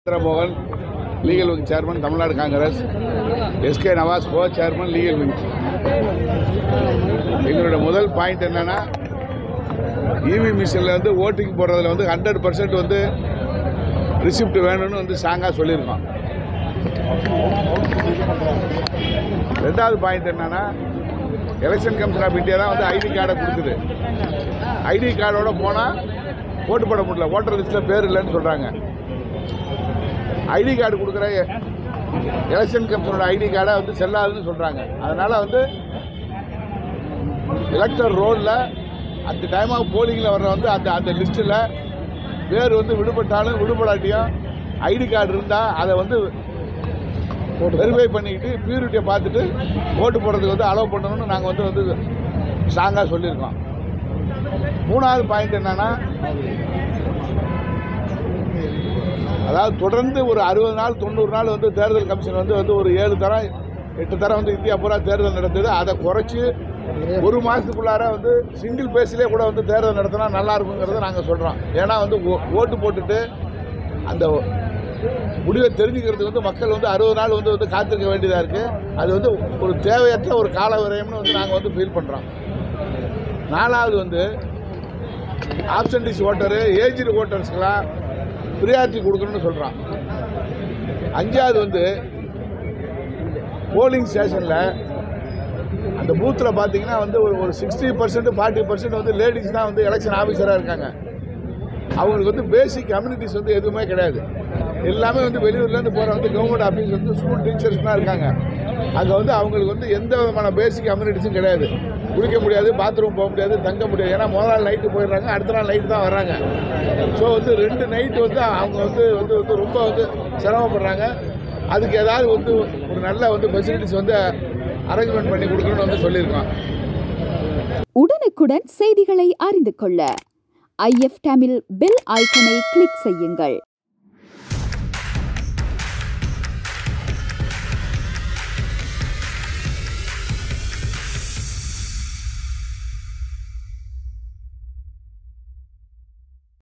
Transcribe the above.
Chandramohan legal wing chairman Tamil Nadu Congress SK Nawaz co chairman legal wing எங்களோட முதல் point என்னன்னா இவி மிஷினில் வந்து ஓட்டிங் போடுறதுல வந்து ஹண்ட்ரட் பர்சன்ட் வந்து ரிசிப்ட் வேணும்னு வந்து ஸ்ட்ராங்காக சொல்லியிருக்கோம் ரெண்டாவது பாயிண்ட் என்னன்னா எலெக்ஷன் கமிஷன் ஆஃப் இந்தியா தான் வந்து ஐடி கார்டை கொடுக்குது ஐடி கார்டோட போனால் ஓட்டு போட முடியல ஓட்டர் லிஸ்ட்டில் பேர் இல்லைன்னு சொல்கிறாங்க ஐடி கார்டு கொடுக்குற எலெக்ஷன் கமிஷனோட ஐடி கார்டை வந்து செல்லாதுன்னு சொல்கிறாங்க அதனால் வந்து எலக்டர் ரோடில் அந்த டைமாக போலிங்கில் வர்ற வந்து அந்த அந்த லிஸ்ட்டில் பேர் வந்து விடுபட்டாலும் விடுபடாட்டியும் ஐடி கார்டு இருந்தால் அதை வந்து வெரிஃபை பண்ணிக்கிட்டு பியூரிட்டியை பார்த்துட்டு ஓட்டு போடுறதுக்கு வந்து அலோவ் பண்ணணும்னு நாங்கள் வந்து வந்து ஸ்ட்ராங்காக சொல்லியிருக்கோம் மூணாவது பாயிண்ட் என்னன்னா அதாவது தொடர்ந்து ஒரு அறுபது நாள் தொண்ணூறு நாள் வந்து தேர்தல் கமிஷன் வந்து வந்து ஒரு ஏழு தரம் எட்டு தரம் வந்து இந்தியா பூரா தேர்தல் நடந்தது அதை குறைச்சி ஒரு மாதத்துக்குள்ளார வந்து சிங்கிள் பேஸிலே கூட வந்து தேர்தல் நடத்தினா நல்லா இருக்குங்கிறத நாங்கள் சொல்கிறோம் ஏன்னா வந்து ஓ- ஓட்டு போட்டுட்டு அந்த முடிவை தெரிஞ்சுக்கிறதுக்கு வந்து மக்கள் வந்து அறுபது நாள் வந்து வந்து காத்திருக்க வேண்டியதாக இருக்குது அது வந்து ஒரு தேவையற்ற ஒரு கால விரயம்னு வந்து நாங்கள் வந்து ஃபீல் பண்ணுறோம் நாலாவது வந்து ஆப்சன்டிஸ் ஓட்டரு ஏஜ்டு ஓட்டர்ஸ்க்கெலாம் ப்ரியாரிட்டி கொடுக்கணும்னு சொல்கிறான் அஞ்சாவது வந்து போலிங் ஸ்டேஷனில் அந்த பூத்தில் பார்த்தீங்கன்னா வந்து ஒரு ஒரு சிக்ஸ்டி பர்சன்ட் ஃபார்ட்டி பர்சன்ட் வந்து லேடிஸ் தான் வந்து எலெக்ஷன் ஆஃபீஸராக இருக்காங்க அவங்களுக்கு வந்து பேசிக் கம்யூனிட்டிஸ் வந்து எதுவுமே கிடையாது எல்லாமே வந்து வெளியூர்லேருந்து போகிற வந்து கவர்மெண்ட் ஆஃபீஸ் வந்து ஸ்கூல் டீச்சர்ஸ் தான் இருக்காங்க அங்கே வந்து அவங்களுக்கு வந்து எந்த விதமான பேசிக் கம்யூனிட்டிஸும் கிடையாது குளிக்க முடியாது பாத்ரூம் போக முடியாது தங்க முடியாது ஏன்னா முதல் நாள் நைட்டு போயிடுறாங்க அடுத்த நாள் நைட்டு தான் வர்றாங்க ஸோ வந்து ரெண்டு நைட்டு வந்து அவங்க வந்து வந்து வந்து ரொம்ப வந்து சிரமப்படுறாங்க அதுக்கு ஏதாவது வந்து ஒரு நல்ல வந்து ஃபெசிலிட்டிஸ் வந்து அரேஞ்ச்மெண்ட் பண்ணி கொடுக்கணும்னு வந்து சொல்லியிருக்கோம் உடனுக்குடன் செய்திகளை அறிந்து கொள்ள ஐஎஃப் தமிழ் பெல் ஐக்கனை கிளிக் செய்யுங்கள்